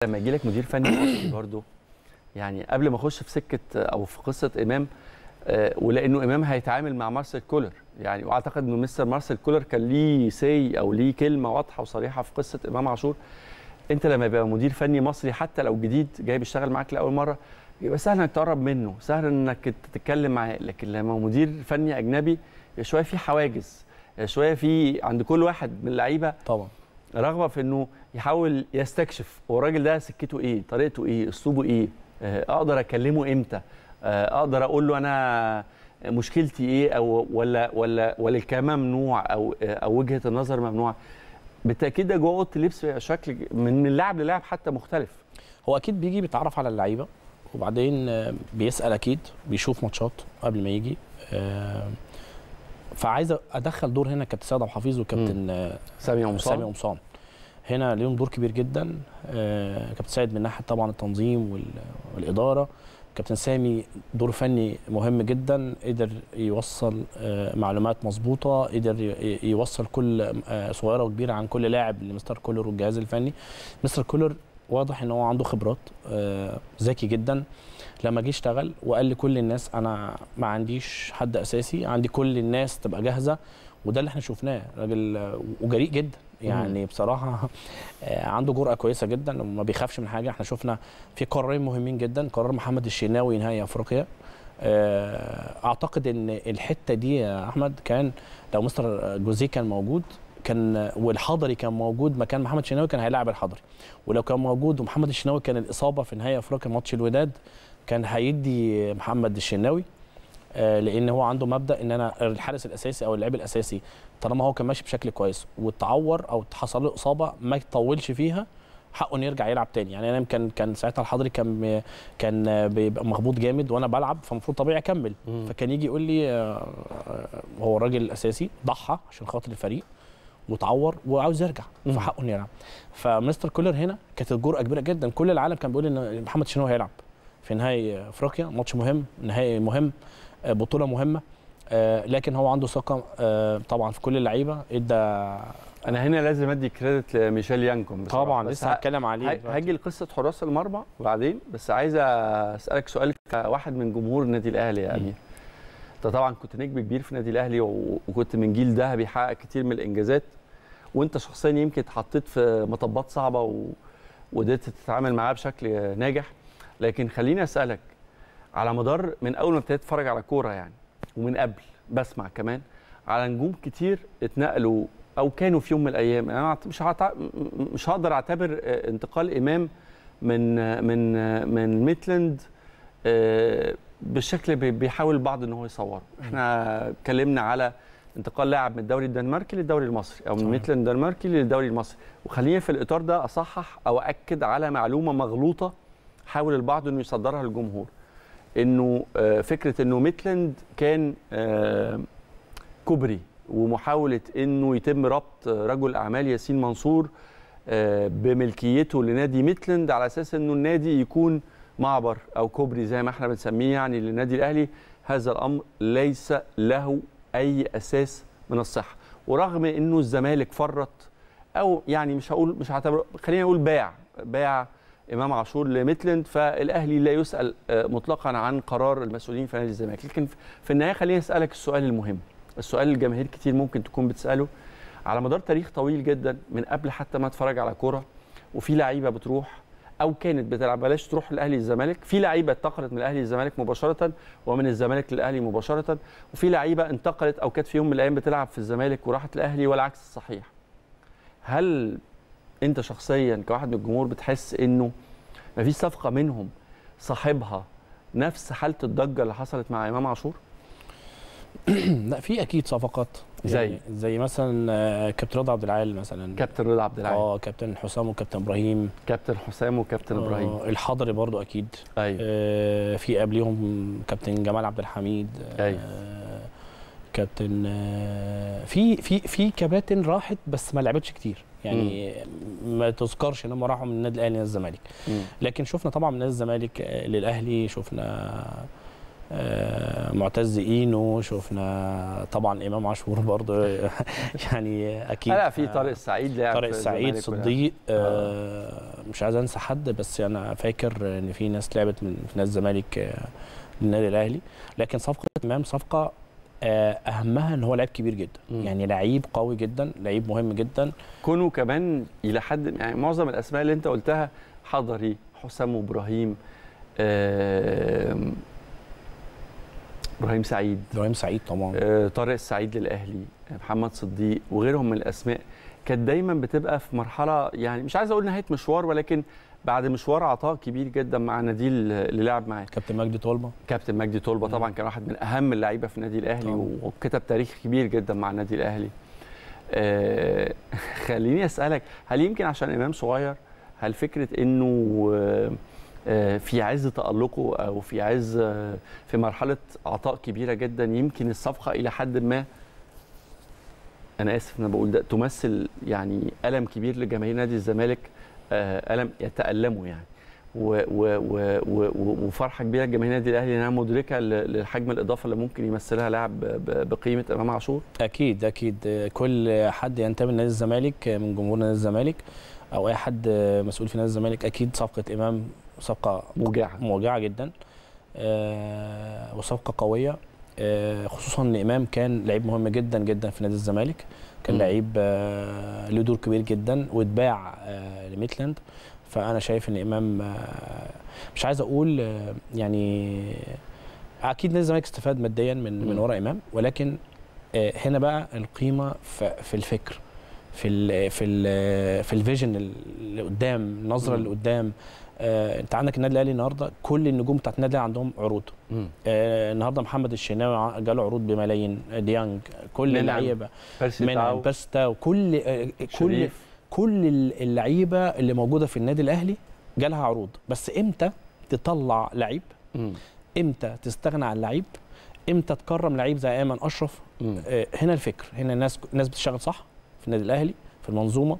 لما يجي لك مدير فني مصري برضه يعني قبل ما اخش في سكه او في قصه امام آه، ولانه امام هيتعامل مع مارسيل كولر يعني واعتقد انه مستر مارسيل كولر كان ليه سي او ليه كلمه واضحه وصريحه في قصه امام عاشور انت لما يبقى مدير فني مصري حتى لو جديد جاي بيشتغل معاك لاول مره يبقى سهل انك تقرب منه سهل انك تتكلم معاه لكن لما مدير فني اجنبي شويه في حواجز شويه في عند كل واحد من اللعيبه طبعا رغبه في انه يحاول يستكشف هو الراجل ده سكته ايه طريقته ايه اسلوبه ايه آه، اقدر اكلمه امتى آه، اقدر اقول له انا مشكلتي ايه او ولا ولا ولا الكلام ممنوع او او وجهه النظر ممنوعه بالتاكيد ده جوه اوضه اللبس بيبقى شكل من من لاعب للاعب حتى مختلف هو اكيد بيجي بيتعرف على اللعيبه وبعدين آه، بيسال اكيد بيشوف ماتشات قبل ما يجي آه، فعايز ادخل دور هنا كابتن سيد عبد الحفيظ وكابتن آه، سامي قمصان سامي قمصان هنا ليهم دور كبير جدا آه، كابتن سيد من ناحيه طبعا التنظيم وال- والاداره كابتن سامي دور فني مهم جدا قدر يوصل آه، معلومات مظبوطه قدر ي- يوصل كل آه، صغيره وكبيره عن كل لاعب لمستر كولر والجهاز الفني مستر كولر واضح ان هو عنده خبرات آه، ذكي جدا لما جه اشتغل وقال لكل الناس انا ما عنديش حد اساسي عندي كل الناس تبقى جاهزه وده اللي احنا شفناه راجل آه، وجريء جدا يعني بصراحه آه، عنده جرأه كويسه جدا وما بيخافش من حاجه احنا شفنا في قرارين مهمين جدا قرار محمد الشناوي نهائي افريقيا آه، اعتقد ان الحته دي يا احمد كان لو مستر جوزيه كان موجود كان والحضري كان موجود مكان محمد الشناوي كان هيلاعب الحضري ولو كان موجود ومحمد الشناوي كان الاصابه في نهائي افريقيا ماتش الوداد كان هيدي محمد الشناوي آه، لان هو عنده مبدا ان انا الحارس الاساسي او اللاعب الاساسي طالما هو كان ماشي بشكل كويس واتعور او حصل له اصابه ما يطولش فيها حقه انه يرجع يلعب تاني يعني انا يمكن كان ساعتها الحضري كان كان بيبقى مخبوط جامد وانا بلعب فالمفروض طبيعي اكمل مم. فكان يجي يقول لي آه، آه، هو الراجل الاساسي ضحى عشان خاطر الفريق وتعور وعاوز يرجع مم. فحقه انه يلعب فمستر كولر هنا كانت الجرأه كبيره جدا كل العالم كان بيقول ان محمد شناوي هيلعب في نهائي افريقيا ماتش مهم نهائي مهم آه، بطوله مهمه آه، لكن هو عنده ثقه آه، طبعا في كل اللعيبه ادى انا هنا لازم ادي كريدت لميشيل يانكوم بصراحة. طبعا بس لسه هتكلم عليه ه- دلوقتي. هاجي لقصه حراس المرمى بعدين بس عايز اسالك سؤال كواحد من جمهور النادي الاهلي يا مم. امير انت طبعا كنت نجم كبير في النادي الاهلي و- وكنت من جيل ذهبي حقق كتير من الانجازات وانت شخصيا يمكن اتحطيت في مطبات صعبه و... وقدرت تتعامل معاها بشكل ناجح لكن خليني اسالك على مدار من اول ما ابتديت اتفرج على كوره يعني ومن قبل بسمع كمان على نجوم كتير اتنقلوا او كانوا في يوم من الايام انا مش هعتع... مش هقدر اعتبر آه، انتقال امام من آه، من آه، من ميتلاند آه، بالشكل اللي بي- بيحاول البعض ان هو يصوره احنا اتكلمنا على انتقال لاعب من الدوري الدنماركي للدوري المصري او من صحيح. ميتلاند الدنماركي للدوري المصري وخليني في الاطار ده اصحح او اكد على معلومه مغلوطه حاول البعض انه يصدرها للجمهور انه آه، فكره انه ميتلاند كان آه، كوبري ومحاوله انه يتم ربط رجل اعمال ياسين منصور آه، بملكيته لنادي ميتلاند على اساس انه النادي يكون معبر او كوبري زي ما احنا بنسميه يعني للنادي الاهلي هذا الامر ليس له اي اساس من الصحه ورغم انه الزمالك فرط او يعني مش هقول مش هعتبر خلينا نقول باع باع امام عاشور لميتلاند فالاهلي لا يسال آه، مطلقا عن قرار المسؤولين في نادي الزمالك لكن في النهايه خليني اسالك السؤال المهم السؤال اللي الجماهير كتير ممكن تكون بتساله على مدار تاريخ طويل جدا من قبل حتى ما اتفرج على كوره وفي لعيبه بتروح او كانت بتلعب بلاش تروح الاهلي الزمالك في لعيبه انتقلت من الاهلي للزمالك مباشره ومن الزمالك للاهلي مباشره وفي لعيبه انتقلت او كانت في يوم من الايام بتلعب في الزمالك وراحت الاهلي والعكس صحيح هل انت شخصيا كواحد من الجمهور بتحس انه مفيش صفقه منهم صاحبها نفس حاله الضجه اللي حصلت مع امام عاشور لا في اكيد صفقات زي؟ يعني زي مثلا آه، كابتن رضا عبد العال مثلا كابتن رضا عبد العال اه كابتن حسام وكابتن ابراهيم كابتن حسام وكابتن ابراهيم آه الحضري برضو اكيد ايوه آه في قبليهم كابتن جمال عبد الحميد أيوة. آه كابتن آه في في في كباتن راحت بس ما لعبتش كتير يعني ما تذكرش ان هم راحوا من النادي الاهلي للزمالك مم. لكن شفنا طبعا من نادي الزمالك آه، للاهلي شفنا آه، معتز اينو شفنا طبعا امام عاشور برضه يعني اكيد لا في آه، طارق السعيد لعب طارق في السعيد الزمالك ولعب. صديق آه مش عايز انسى حد بس انا فاكر ان في ناس لعبت من في نادي الزمالك آه، للنادي الاهلي لكن صفقه امام صفقه آه اهمها ان هو لعيب كبير جدا مم. يعني لعيب قوي جدا لعيب مهم جدا كونوا كمان الى حد يعني معظم الاسماء اللي انت قلتها حضري حسام ابراهيم آم، ابراهيم سعيد ابراهيم سعيد طبعا آه، طارق السعيد للاهلي محمد صديق وغيرهم من الاسماء كانت دايما بتبقى في مرحله يعني مش عايز اقول نهايه مشوار ولكن بعد مشوار عطاء كبير جدا مع نادي اللي لعب معاه كابتن مجدي طلبه كابتن مجدي طلبه مم. طبعا كان واحد من اهم اللعيبه في النادي الاهلي طبعا. وكتب تاريخ كبير جدا مع النادي الاهلي آه خليني اسالك هل يمكن عشان امام صغير هل فكره انه آه، آه، في عز تالقه او في عز آه، في مرحله عطاء كبيره جدا يمكن الصفقه الى حد ما انا اسف ان انا بقول ده تمثل يعني الم كبير لجماهير نادي الزمالك آه، الم يتالموا يعني و و و و و- وفرحه كبيره لجماهير النادي الاهلي انها مدركه ل- لحجم الاضافه اللي ممكن يمثلها لاعب ب- ب- بقيمه امام عاشور اكيد اكيد آه، كل حد ينتمي لنادي الزمالك آه، من جمهور نادي الزمالك او اي حد آه، مسؤول في نادي الزمالك اكيد صفقه امام صفقه موجعه موجعه جدا آه، وصفقه قويه آه، خصوصا ان امام كان لعيب مهم جدا جدا في نادي الزمالك كان مم. لعيب آه، له دور كبير جدا واتباع آه، لميتلاند فانا شايف ان امام آه، مش عايز اقول آه، يعني اكيد نادي الزمالك استفاد ماديا من من مم. ورا امام ولكن آه، هنا بقى القيمه في في الفكر في ال في ال في الفيجن اللي قدام النظره مم. اللي قدام آه، انت عندك النادي الاهلي النهارده كل النجوم بتاعت النادي الأهلي عندهم عروض مم. آه، النهارده محمد الشناوي ع- جاله عروض بملايين آه، ديانج كل منعم، اللعيبه بيرسي منعم تاو بيرستاو كل آه، كل شريف كل اللعيبه اللي موجوده في النادي الاهلي جالها عروض بس امتى تطلع لعيب مم. امتى تستغنى عن لعيب امتى تكرم لعيب زي ايمن اشرف مم. آه، هنا الفكر هنا الناس الناس بتشتغل صح في النادي الاهلي في المنظومه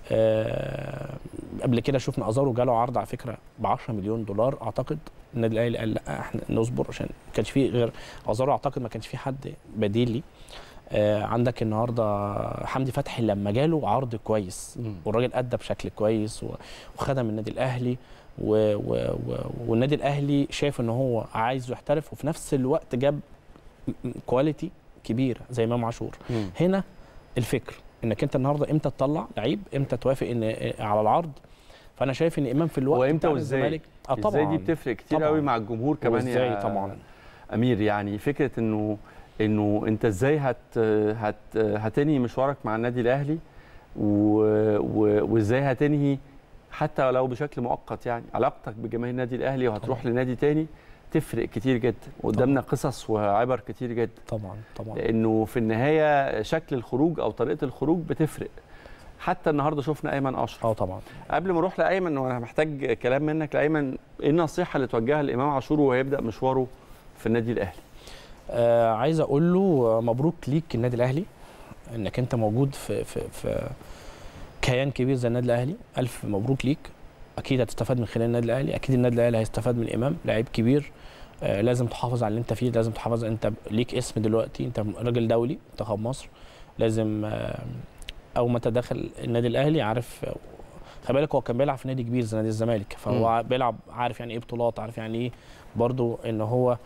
آه، قبل كده شفنا ازارو جاله عرض على فكره ب 10 مليون دولار اعتقد النادي الاهلي قال لا احنا نصبر عشان ما كانش فيه غير ازارو اعتقد ما كانش فيه حد بديل ليه آه، عندك النهارده حمدي فتحي لما جاله عرض كويس مم. والراجل ادى بشكل كويس و- وخدم النادي الاهلي و و و والنادي الاهلي شايف ان هو عايز يحترف وفي نفس الوقت جاب م- م- كواليتي كبيره زي امام عاشور مم. هنا الفكر انك انت النهارده امتى تطلع لعيب امتى توافق ان على العرض فانا شايف ان امام في الوقت وإمتى بتاع وإزاي؟ الزمالك اه طبعا ازاي دي بتفرق كتير طبعاً. قوي مع الجمهور كمان وإزاي يا طبعا امير يعني فكره انه انه انت ازاي هت هت هتنهي مشوارك مع النادي الاهلي و... و... وازاي هتنهي حتى لو بشكل مؤقت يعني علاقتك بجماهير النادي الاهلي وهتروح طبعاً. لنادي تاني تفرق كتير جدا وقدامنا قصص وعبر كتير جدا طبعا طبعا لانه في النهايه شكل الخروج او طريقه الخروج بتفرق حتى النهارده شفنا ايمن اشرف اه طبعا قبل ما اروح لايمن وانا محتاج كلام منك لايمن ايه النصيحه اللي توجهها لامام عاشور وهو يبدا مشواره في النادي الاهلي آه عايز اقول له مبروك ليك النادي الاهلي انك انت موجود في في في كيان كبير زي النادي الاهلي الف مبروك ليك اكيد هتستفاد من خلال النادي الاهلي اكيد النادي الاهلي هيستفاد من امام لعيب كبير آه لازم تحافظ على اللي انت فيه لازم تحافظ انت ليك اسم دلوقتي انت راجل دولي منتخب مصر لازم آه اول ما تدخل النادي الاهلي عارف خلي بالك هو كان بيلعب في نادي كبير زي نادي الزمالك فهو بيلعب عارف يعني ايه بطولات عارف يعني ايه برضو ان هو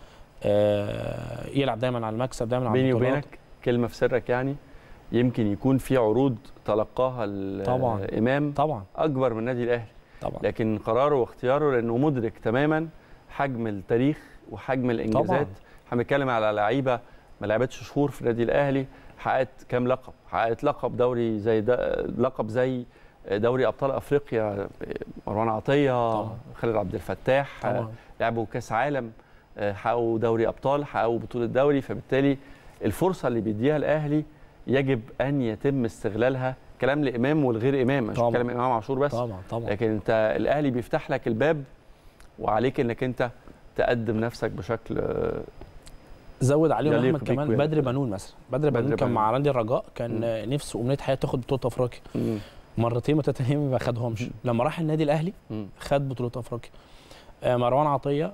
آه يلعب دايما على المكسب دايما على بيني البطولات. وبينك كلمه في سرك يعني يمكن يكون في عروض تلقاها طبعاً. الامام طبعا اكبر من النادي الاهلي طبعا لكن قراره واختياره لانه مدرك تماما حجم التاريخ وحجم الانجازات طبعاً. احنا بنتكلم على لعيبه ما لعبتش شهور في النادي الاهلي حققت كام لقب حققت لقب دوري زي ده لقب زي دوري ابطال افريقيا مروان عطيه طبعاً. خالد عبد الفتاح طبعا لعبوا كاس عالم آه، حققوا دوري ابطال حققوا بطوله دوري فبالتالي الفرصه اللي بيديها الاهلي يجب ان يتم استغلالها كلام لامام والغير امام مش طبعاً. كلام امام عاشور بس طبعا طبعا لكن انت الاهلي بيفتح لك الباب وعليك انك انت تقدم نفسك بشكل آه، زود عليهم يليق احمد بيك كمان ويليق بدر بيك. بنون مثلا بدر بدر بنون كان بنون. مع نادي الرجاء كان مم. آه، نفسه امنيه حياته تاخد بطوله افريقيا مرتين متتاليين ما خدهمش مم. لما راح النادي الاهلي مم. خد بطوله افريقيا آه، مروان عطيه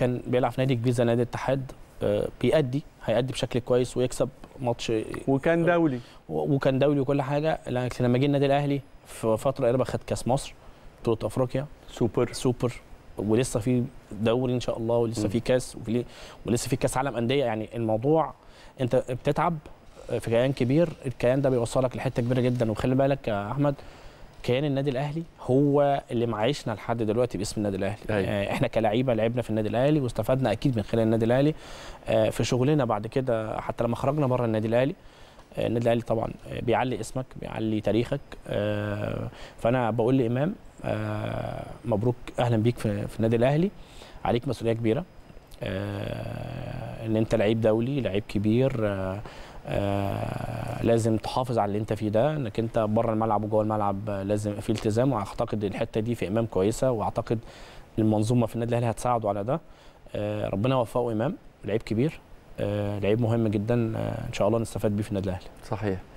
كان بيلعب في نادي كبير زي نادي الاتحاد آه، بيأدي هيأدي بشكل كويس ويكسب ماتش وكان دولي و- وكان دولي وكل حاجه لكن لما جه النادي الاهلي في فتره قريبه خد كاس مصر بطوله افريقيا سوبر سوبر ولسه في دوري ان شاء الله ولسه مم. في كاس وفي ولسه في كاس عالم انديه يعني الموضوع انت بتتعب في كيان كبير الكيان ده بيوصلك لحته كبيره جدا وخلي بالك يا احمد كيان النادي الاهلي هو اللي معيشنا لحد دلوقتي باسم النادي الاهلي أيوة. آه، احنا كلاعيبه لعبنا في النادي الاهلي واستفدنا اكيد من خلال النادي الاهلي آه، في شغلنا بعد كده حتى لما خرجنا بره النادي الاهلي آه، النادي الاهلي طبعا آه، بيعلي اسمك بيعلي تاريخك آه، فانا بقول لامام آه، مبروك اهلا بيك في في النادي الاهلي عليك مسؤوليه كبيره آه، ان انت لعيب دولي لعيب كبير آه، آه، لازم تحافظ على اللي انت فيه ده انك انت بره الملعب وجوه الملعب آه، لازم في التزام واعتقد الحته دي في امام كويسه واعتقد المنظومه في النادي الاهلي هتساعده على ده آه، ربنا يوفقه امام لعيب كبير آه، لعيب مهم جدا آه، ان شاء الله نستفاد بيه في النادي الاهلي صحيح